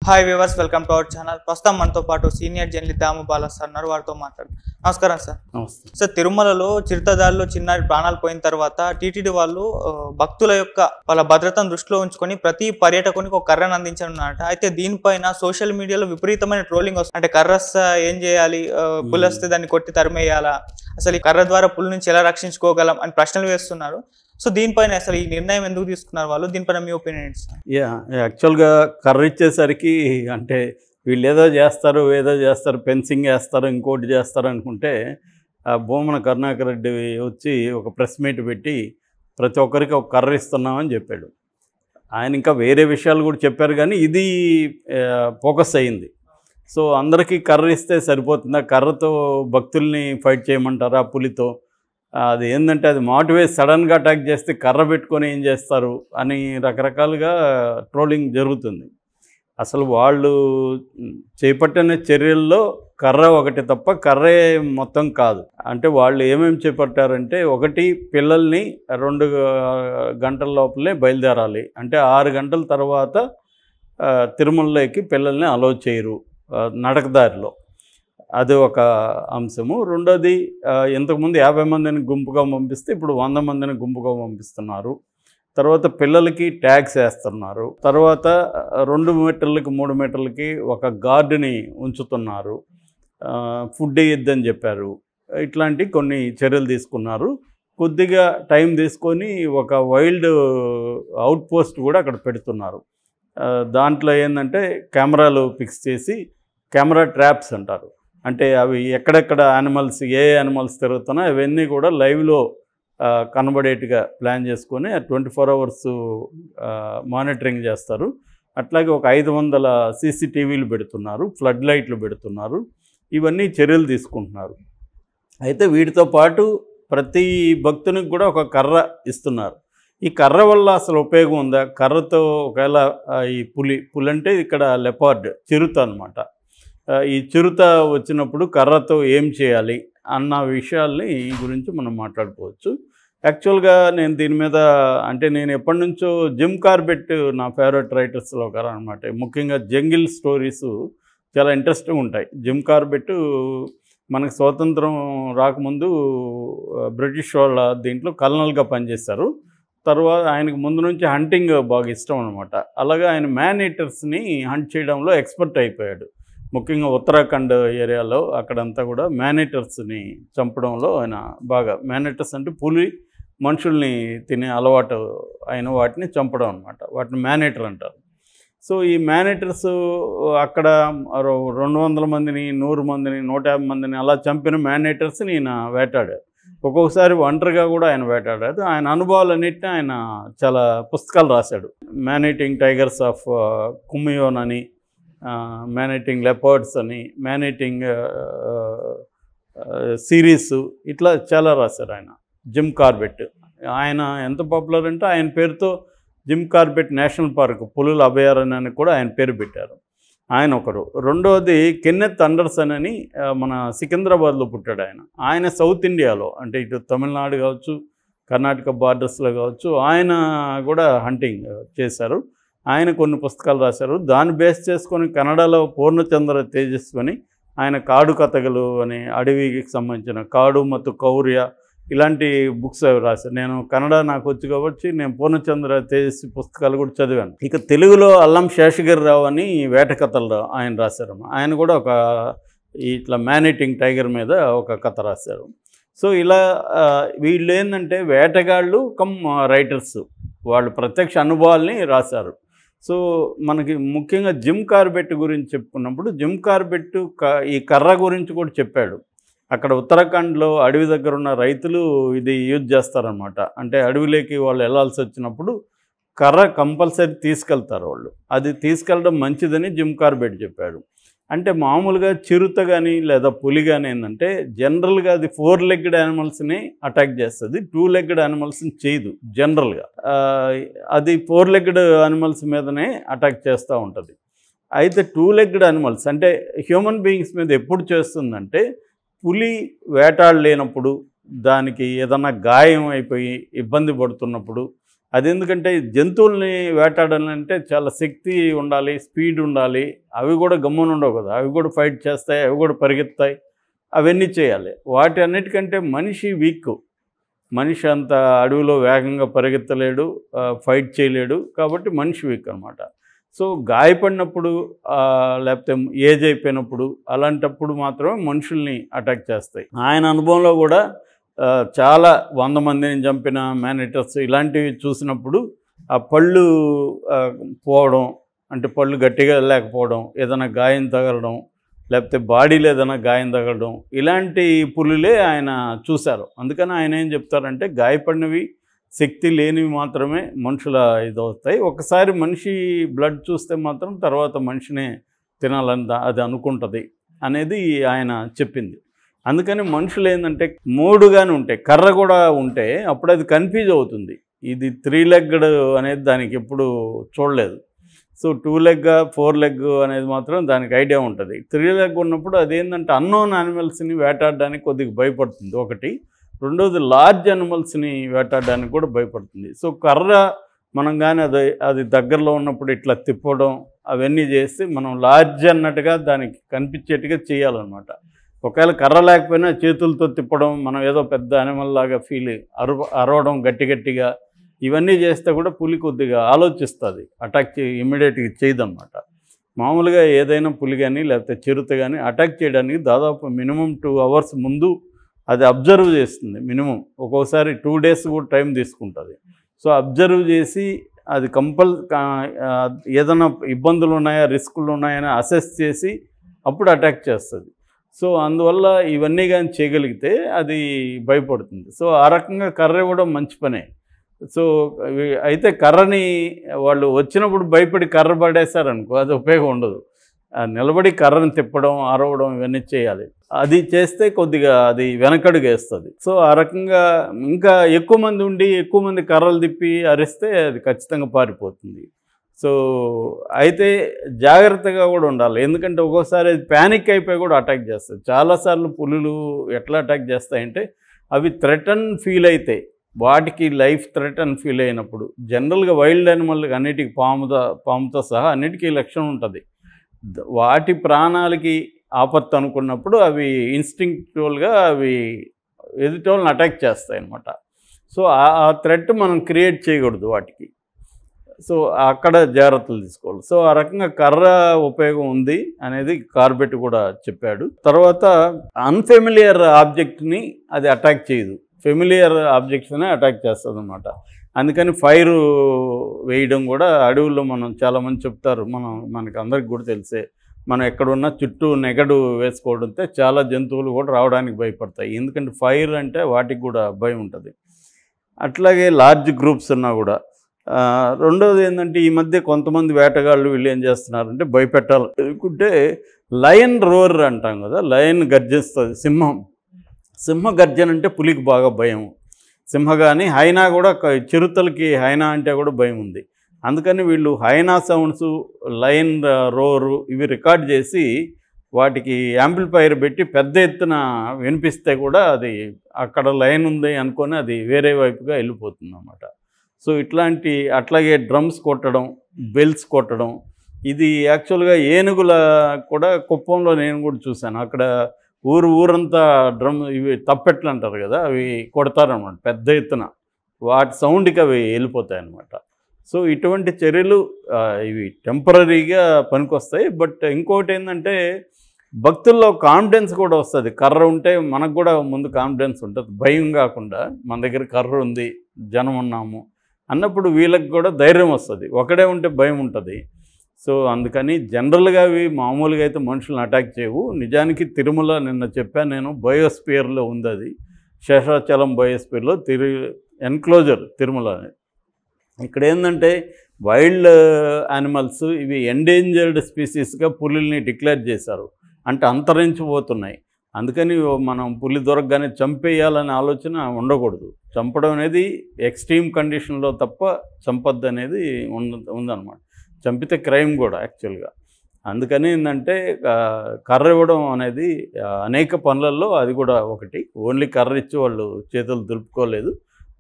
hi viewers welcome to our channel ప్రస్తుతం మనతో పాటు senior journalist Damu Bala sir ఉన్నారు వారితో మాట్లాడు నమస్కారం సార్ నమస్తే సార్ తిరుమలలో చిరుతదారిలో చిన్నారి ప్రాణాలు పోయిన తర్వాత టీటీడీ వాళ్ళు ఆ, భక్తుల యొక్క వాళ్ళ భద్రతను దృష్టిలో ఉంచుకొని ప్రతి పర్యాటకునికి ఒక కర్రను అందించనున్నారట అయితే దీనిపైన సోషల్ మీడియాలో విపరీతమైన ట్రోలింగ్ వస్తుంది అంటే కర్ర వస్తా ఏం చేయాలి ఆ, పులి వస్తే దాన్ని కొట్టి తరిమేయాలా అసలు ఈ కర్ర ద్వారా పులి నుంచి ఎలా రక్షించుకోగలం అని ప్రశ్నలు వేస్తున్నారు సో దీనిపైన అసలు ఈ నిర్ణయం ఎందుకు తీసుకున్నారు వాళ్ళు దీనిపైన మీ ఒపీనియన్ ఏంటి సార్ యా యాక్చువల్గా కర్ర ఇచ్చేసరికి అంటే వీళ్ళు ఏదో చేస్తారు ఏదో చేస్తారు ఫెన్సింగ్ వేస్తారు ఇంకోటి చేస్తారు అనుకుంటే ఆ భూమన కరుణాకర్ రెడ్డి వచ్చి ఒక ప్రెస్ మీట్ పెట్టి ప్రతి ఒక్కరికి ఒక కర్ర ఇస్తున్నామని చెప్పాడు ఆయన ఇంకా వేరే విషయాలు కూడా చెప్పారు కానీ ఇది ఫోకస్ అయ్యింది సో అందరికీ కర్ర ఇస్తే సరిపోతుందా కర్రతో భక్తుల్ని ఫైట్ చేయమంటారా పులితో అది ఏంటంటే అది మోటివేట్ సడన్గా అటాక్ చేస్తే కర్ర పెట్టుకొని ఏం చేస్తారు అని రకరకాలుగా ట్రోలింగ్ జరుగుతుంది అసలు వాళ్ళు చేపట్టిన చర్యల్లో కర్ర ఒకటి తప్ప కర్రే మొత్తం కాదు అంటే వాళ్ళు ఏమేమి చేపట్టారంటే ఒకటి పిల్లల్ని రెండు గంటల లోపలే బయలుదేరాలి అంటే ఆరు గంటల తర్వాత ఆ, తిరుమలలోకి పిల్లల్ని అలో చేయరు ఆ, నడకదారిలో అది ఒక అంశము రెండోది ఆ, ఇంతకుముందు యాభై మందిని గుంపుగా పంపిస్తే ఇప్పుడు వంద మందిని గుంపుగా పంపిస్తున్నారు తర్వాత పిల్లలకి ట్యాక్స్ వేస్తున్నారు తర్వాత ఆ, రెండు మీటర్లకి మూడు మీటర్లకి ఒక గార్డుని ఉంచుతున్నారు ఆ, ఫుడ్ వేయొద్దని చెప్పారు ఇట్లాంటి కొన్ని చర్యలు తీసుకున్నారు కొద్దిగా టైం తీసుకొని ఒక వైల్డ్ అవుట్ పోస్ట్ కూడా అక్కడ పెడుతున్నారు ఆ, దాంట్లో ఏంటంటే కెమెరాలు ఫిక్స్ చేసి కెమెరా ట్రాప్స్ అంటారు అంటే అవి ఎక్కడెక్కడ యానిమల్స్ ఏ యానిమల్స్ తిరుగుతున్నాయో అవన్నీ కూడా లైవ్లో కనబడేట్టుగా ప్లాన్ చేసుకొని ట్వంటీ ఫోర్ అవర్స్ మానిటరింగ్ చేస్తారు అట్లాగే ఒక ఐదు వందల సీసీటీవీలు పెడుతున్నారు ఫ్లడ్ లైట్లు పెడుతున్నారు ఇవన్నీ చర్యలు తీసుకుంటున్నారు అయితే వీటితో పాటు ప్రతి భక్తునికి కూడా ఒక కర్ర ఇస్తున్నారు ఈ కర్ర వల్ల అసలు ఉపయోగం ఉందా కర్రతో ఒకవేళ ఆ, ఈ పులి పులి అంటే ఇక్కడ లెపార్డ్ చిరుత అనమాట ఈ చిరుత వచ్చినప్పుడు కర్రతో ఏం చేయాలి అన్న విషయాల్ని ఈ గురించి మనం మాట్లాడుకోవచ్చు యాక్చువల్గా నేను దీని మీద అంటే నేను ఎప్పటి నుంచో జిమ్ కార్బెట్ నా ఫేవరెట్ రైటర్స్లో ఒకరు అనమాట ముఖ్యంగా జంగిల్ స్టోరీస్ చాలా ఇంట్రెస్టింగ్ ఉంటాయి జిమ్ కార్బెట్ మనకు స్వాతంత్రం రాకముందు ఆ, బ్రిటిష్ వాళ్ళ దీంట్లో కల్నల్గా పనిచేశారు తర్వాత ఆయనకు ముందు నుంచి హంటింగ్ బాగా ఇష్టం అనమాట అలాగే ఆయన మ్యాన్ ఈటర్స్ని హంట్ చేయడంలో ఎక్స్పర్ట్ అయిపోయాడు ముఖ్యంగా ఉత్తరాఖండ్ ఏరియాలో అక్కడంతా కూడా మ్యానేటర్స్ని చంపడంలో ఆయన బాగా మ్యానేటర్స్ అంటే పులి మనుషుల్ని తినే అలవాటు అయిన వాటిని చంపడం అనమాట వాటిని మ్యానేటర్ అంటారు సో ఈ మ్యానేటర్స్ అక్కడ మరో రెండు వందల మందిని నూరు మందిని నూట యాభై మందిని అలా చంపిన మ్యానేటర్స్ని ఈయన వేటాడారు ఒక్కొక్కసారి ఒంటరిగా కూడా ఆయన వేటాడారు ఆయన అనుభవాలన్నింటినీ ఆయన చాలా పుస్తకాలు రాశాడు మ్యానేటింగ్ టైగర్స్ ఆఫ్ కుమియోన్ అని మేనేటింగ్ లెపర్డ్స్ అని మేనేటింగ్ సిరీస్ ఇట్లా చాలా రాశారు ఆయన జిమ్ కార్బెట్ ఆయన ఎంత పాపులర్ అంటే ఆయన పేరుతో జిమ్ కార్బెట్ నేషనల్ పార్క్ పులుల అభయారణ్యాన్ని కూడా ఆయన పేరు పెట్టారు ఆయన ఒకరు రెండవది కెన్నెత్ అండర్సన్ అని ఆ, మన సికింద్రాబాద్లో పుట్టాడు ఆయన ఆయన సౌత్ ఇండియాలో అంటే ఇటు తమిళనాడు కావచ్చు కర్ణాటక బార్డర్స్లో కావచ్చు ఆయన కూడా హంటింగ్ చేశారు ఆయన కొన్ని పుస్తకాలు రాశారు దాన్ని బేస్ చేసుకొని కన్నడలో పూర్ణచంద్ర తేజస్వని ఆయన కాడు కథగలు అనే అడవికి సంబంధించిన కాడు ಮತ್ತು కౌర్య ఇలాంటి బుక్స్ అవి రాశారు నేను కన్నడ నాకు వచ్చి కాబట్టి నేను పూర్ణచంద్ర తేజస్వి పుస్తకాలు కూడా చదివాను ఇక తెలుగులో అల్లం శేషగిరిరావు అని వేట కథలు ఆయన రాశారు ఆయన కూడా ఒక ఇట్లా మ్యానేటింగ్ టైగర్ మీద ఒక కథ రాశారు సో ఇలా ఆ, వీళ్ళు ఏంటంటే వేటగాళ్ళు కమ్ రైటర్స్ వాళ్ళు ప్రత్యక్ష అనుభవాల్ని రాశారు సో మనకి ముఖ్యంగా జిమ్ కార్బెట్ గురించి చెప్పుకున్నప్పుడు జిమ్ కార్బెట్ క ఈ కర్ర గురించి కూడా చెప్పాడు అక్కడ ఉత్తరాఖండ్లో అడవి దగ్గర ఉన్న రైతులు ఇది యూజ్ చేస్తారనమాట అంటే అడవిలోకి వాళ్ళు వెళ్ళాల్సి వచ్చినప్పుడు కర్ర కంపల్సరీ తీసుకెళ్తారు వాళ్ళు అది తీసుకెళ్ళడం మంచిదని జిమ్ కార్బెట్ చెప్పాడు అంటే మామూలుగా చిరుత కానీ లేదా పులి కానీ ఏంటంటే జనరల్గా అది ఫోర్ లెగ్డ్ యానిమల్స్ని అటాక్ చేస్తుంది టూ లెగ్డ్ యానిమల్స్ని చేయదు జనరల్గా ఆ, అది ఫోర్ లెగ్డ్ యానిమల్స్ మీదనే అటాక్ చేస్తూ ఉంటుంది అయితే టూ లెగ్డ్ యానిమల్స్ అంటే హ్యూమన్ బీయింగ్స్ మీద ఎప్పుడు చేస్తుందంటే పులి వేటాడలేనప్పుడు దానికి ఏదన్నా గాయం అయిపోయి ఇబ్బంది పడుతున్నప్పుడు అది ఎందుకంటే జంతువుల్ని వేటాడాలంటే చాలా శక్తి ఉండాలి స్పీడ్ ఉండాలి అవి కూడా గమ్మున ఉండవు కదా అవి కూడా ఫైట్ చేస్తాయి అవి కూడా పరిగెత్తాయి అవన్నీ చేయాలి వాటి అన్నిటికంటే మనిషి వీక్ మనిషి అంత అడవిలో వేగంగా పరిగెత్తలేడు ఆ, ఫైట్ చేయలేడు కాబట్టి మనిషి వీక్ అనమాట సో గాయపడినప్పుడు ఆ, లేకపోతే ఏజ్ అయిపోయినప్పుడు అలాంటప్పుడు మాత్రమే మనుషుల్ని అటాక్ చేస్తాయి ఆయన అనుభవంలో కూడా ఆ, చాలా వంద మందిని చంపిన మేనేటర్స్ ఇలాంటివి చూసినప్పుడు ఆ పళ్ళు ఆ, పోవడం అంటే పళ్ళు గట్టిగా లేకపోవడం ఏదైనా గాయం తగలడం లేకపోతే బాడీలో ఏదైనా గాయం తగలడం ఇలాంటి పులులే ఆయన చూశారు అందుకని ఆయన ఏం చెప్తారంటే గాయపడినవి శక్తి లేనివి మాత్రమే మనుషుల ఇదవుతాయి ఒకసారి మనిషి బ్లడ్ చూస్తే మాత్రం తర్వాత మనిషినే తినాలని దా- అది అనుకుంటుంది అనేది ఆయన చెప్పింది అందుకని మనుషులు ఏంటంటే మూడుగానే ఉంటాయి కర్ర కూడా ఉంటే అప్పుడు అది కన్ఫ్యూజ్ అవుతుంది ఇది త్రీ లెగ్గడ్ అనేది దానికి ఎప్పుడు చూడలేదు so two leg four leg అనేది మాత్రం దానికి ఐడియా ఉంటుంది త్రీ లెగ్ ఉన్నప్పుడు అదేంటంటే అన్నోన్ యానిమల్స్ని వేటాడడానికి కొద్దిగా భయపడుతుంది ఒకటి రెండోది లార్జ్ యానిమల్స్ని వేటాడడానికి కూడా భయపడుతుంది సో కర్ర మనం కానీ అది అది దగ్గరలో ఉన్నప్పుడు ఇట్లా తిప్పడం అవన్నీ చేస్తే మనం లార్జ్ అన్నట్టుగా దానికి కనిపించేట్టుగా చేయాలన్నమాట ఒకవేళ కర్ర లేకపోయినా చేతులతో తిప్పడం మనం ఏదో పెద్ద అనిమల్ లాగా ఫీల్ అరు అరవడం గట్టి గట్టిగా ఇవన్నీ చేస్తే కూడా పులి కొద్దిగా ఆలోచిస్తుంది అటాక్ చే ఇమ్మీడియట్గా చేయదన్నమాట మామూలుగా ఏదైనా పులి కానీ లేకపోతే చిరుత కానీ అటాక్ చేయడానికి దాదాపు మినిమం టూ అవర్స్ ముందు అది అబ్జర్వ్ చేస్తుంది మినిమం ఒక్కోసారి టూ డేస్ కూడా టైం తీసుకుంటుంది సో అబ్జర్వ్ చేసి అది కంపల్ కా- ఆ, ఏదైనా ఇబ్బందులు ఉన్నాయా రిస్కులు ఉన్నాయని అసెస్ చేసి అప్పుడు అటాక్ చేస్తుంది సో అందువల్ల ఇవన్నీ కానీ చేయగలిగితే అది భయపడుతుంది సో ఆ రకంగా కర్ర ఇవ్వడం మంచి పనే సో ఇవి- అయితే కర్రని వాళ్ళు వచ్చినప్పుడు భయపడి కర్ర పడేశారనుకో అది ఉపయోగం ఉండదు ఆ నిలబడి కర్రని తిప్పడం అరవడం ఇవన్నీ చేయాలి అది చేస్తే కొద్దిగా అది వెనకడుగు వేస్తుంది సో ఆ రకంగా ఇంకా ఎక్కువ మంది ఉండి ఎక్కువ మంది కర్రలు తిప్పి అరిస్తే అది ఖచ్చితంగా పారిపోతుంది సో అయితే జాగ్రత్తగా కూడా ఉండాలి ఎందుకంటే ఒక్కోసారి అది ప్యానిక్ అయిపోయి కూడా అటాక్ చేస్తుంది చాలాసార్లు పులులు ఎట్లా అటాక్ చేస్తాయంటే అవి థ్రెటన్ ఫీల్ అయితే వాటికి లైఫ్ థ్రెట్ అని ఫీల్ అయినప్పుడు జనరల్గా వైల్డ్ యానిమల్ అన్నిటికీ పాముతో పాముతో సహా అన్నిటికీ ఈ లక్షణం ఉంటుంది ద- వాటి ప్రాణాలకి ఆపత్తు అనుకున్నప్పుడు అవి ఇన్స్టింక్చువల్గా అవి ఎదుటోళ్ళని అటాక్ చేస్తాయి అన్నమాట సో ఆ- ఆ థ్రెట్ మనం క్రియేట్ చేయకూడదు వాటికి సో అక్కడ జాగ్రత్తలు తీసుకోవాలి సో ఆ రకంగా కర్ర ఉపయోగం ఉంది అనేది కార్బెట్ కూడా చెప్పాడు తర్వాత అన్ఫెమిలియర్ ఆబ్జెక్ట్ని అది అటాక్ చేయదు ఫెమిలియర్ ఆబ్జెక్ట్స్నే అటాక్ చేస్తుంది అనమాట అందుకని ఫైర్ వేయడం కూడా అడవుల్లో మనం చాలామంది చెప్తారు మనం మనకి అందరికి కూడా తెలిసే మనం ఎక్కడున్నా చుట్టూ నెగడు వేసుకోవడంతో చాలా జంతువులు కూడా రావడానికి భయపడతాయి ఎందుకంటే ఫైర్ అంటే వాటికి కూడా భయం ఉంటుంది అట్లాగే లార్జ్ గ్రూప్స్ ఉన్నా కూడా ఆ, రెండోది ఏంటంటే ఈ మధ్య కొంతమంది వేటగాళ్ళు వీళ్ళు ఏం చేస్తున్నారంటే భయపెట్టాలి అనుకుంటే లయన్ రోర్ అంటాం కదా లయన్ గర్జిస్తుంది సింహం సింహ గర్జన అంటే పులికి బాగా భయం సింహ కానీ హైనా కూడా క- చిరుతలకి హైనా అంటే కూడా భయం ఉంది అందుకని వీళ్ళు హైనా సౌండ్స్ లయన్ రోరు ఇవి రికార్డ్ చేసి వాటికి యాంప్లిఫైర్ పెట్టి పెద్ద ఎత్తున వినిపిస్తే కూడా అది అక్కడ లైన్ ఉంది అనుకొని అది వేరే వైపుగా వెళ్ళిపోతుంది అన్నమాట సో ఇట్లాంటి అట్లాగే డ్రమ్స్ కొట్టడం బెల్స్ కొట్టడం ఇది యాక్చువల్గా ఏనుగుల కూడా కుప్పంలో నేను కూడా చూశాను అక్కడ ఊరు ఊరంతా డ్రమ్ ఇవి తప్పెట్లు అంటారు కదా అవి కొడతారనమాట పెద్ద ఎత్తున వాటి సౌండ్కి అవి వెళ్ళిపోతాయి అన్నమాట సో ఇటువంటి చర్యలు ఆ, ఇవి టెంపరీగా పనికొస్తాయి బట్ ఇంకోటి ఏంటంటే భక్తుల్లో కాన్ఫిడెన్స్ కూడా వస్తుంది కర్ర ఉంటే మనకు కూడా ముందు కాన్ఫిడెన్స్ ఉంటుంది భయం కాకుండా మన దగ్గర కర్ర ఉంది జనం ఉన్నాము అన్నప్పుడు వీళ్ళకి కూడా ధైర్యం వస్తుంది ఒకడే ఉంటే భయం ఉంటుంది సో అందుకని జనరల్గా అవి మామూలుగా అయితే మనుషులను అటాక్ చేయవు నిజానికి తిరుమల నిన్న చెప్పాను నేను బయోస్పియర్లో ఉంది అది శేషాచలం బయోస్పియర్లో తిరు ఎన్క్లోజర్ తిరుమల అనేది ఇక్కడ ఏంటంటే వైల్డ్ యానిమల్స్ ఇవి ఎండేంజర్డ్ స్పీసీస్గా పులుల్ని డిక్లేర్ చేశారు అంటే అంతరించిపోతున్నాయి అందుకని మనం పులి దొరకగానే చంపేయాలనే ఆలోచన ఉండకూడదు చంపడం అనేది ఎక్స్ట్రీమ్ కండిషన్లో తప్ప చంపద్దు అనేది ఉంద ఉందన్నమాట చంపితే క్రైమ్ కూడా యాక్చువల్గా అందుకని ఏంటంటే ఆ, కర్ర ఇవ్వడం అనేది ఆ, అనేక పనులలో అది కూడా ఒకటి ఓన్లీ కర్ర ఇచ్చి వాళ్ళు చేతులు దులుపుకోలేదు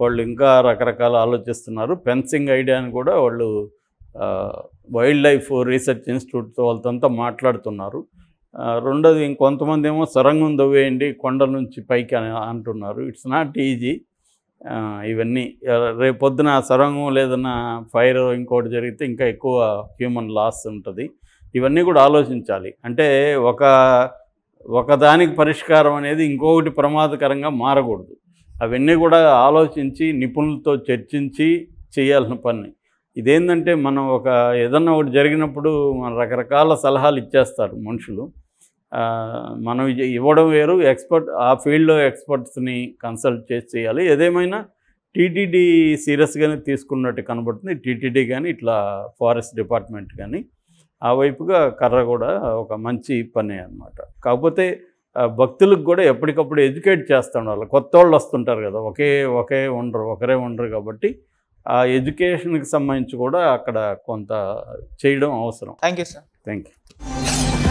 వాళ్ళు ఇంకా రకరకాల ఆలోచిస్తున్నారు ఫెన్సింగ్ ఐడియాని కూడా వాళ్ళు వైల్డ్ లైఫ్ రీసెర్చ్ ఇన్స్టిట్యూట్ వాళ్ళతో మాట్లాడుతున్నారు ఆ, రెండోది ఇంకొంతమంది ఏమో సొరంగం దవ్వేయండి కొండ నుంచి పైకి అని అంటున్నారు ఇట్స్ నాట్ ఈజీ ఇవన్నీ ఆ, రేపు పొద్దున సొరంగం లేదన్నా ఫైర్ ఇంకోటి జరిగితే ఇంకా ఎక్కువ హ్యూమన్ లాస్ ఉంటుంది ఇవన్నీ కూడా ఆలోచించాలి అంటే ఒక ఒకదానికి పరిష్కారం అనేది ఇంకొకటి ప్రమాదకరంగా మారకూడదు అవన్నీ కూడా ఆలోచించి నిపుణులతో చర్చించి చేయాల్సిన పని ఇదేంటంటే మనం ఒక ఏదన్నా ఒకటి జరిగినప్పుడు మన రకరకాల సలహాలు ఇచ్చేస్తారు మనుషులు ఆ, మనం ఇ- ఇవ్వడం వేరు ఎక్స్పర్ట్ ఆ ఫీల్డ్లో ఎక్స్పర్ట్స్ని కన్సల్ట్ చేసి చేయాలి ఏదేమైనా టీటీడీ సీరియస్గానే తీసుకున్నట్టు కనబడుతుంది టీటీడీ కానీ ఇట్లా ఫారెస్ట్ డిపార్ట్మెంట్ కానీ ఆ వైపుగా కర్ర కూడా ఒక మంచి పని అన్నమాట కాకపోతే ఆ, భక్తులకు కూడా ఎప్పటికప్పుడు ఎడ్యుకేట్ చేస్తూ ఉండాలి కొత్త వాళ్ళు వస్తుంటారు కదా ఒకే ఒకే ఉండరు ఒకరే ఉండరు కాబట్టి ఆ ఎడ్యుకేషన్కి సంబంధించి కూడా అక్కడ కొంత చేయడం అవసరం thank you sir thank you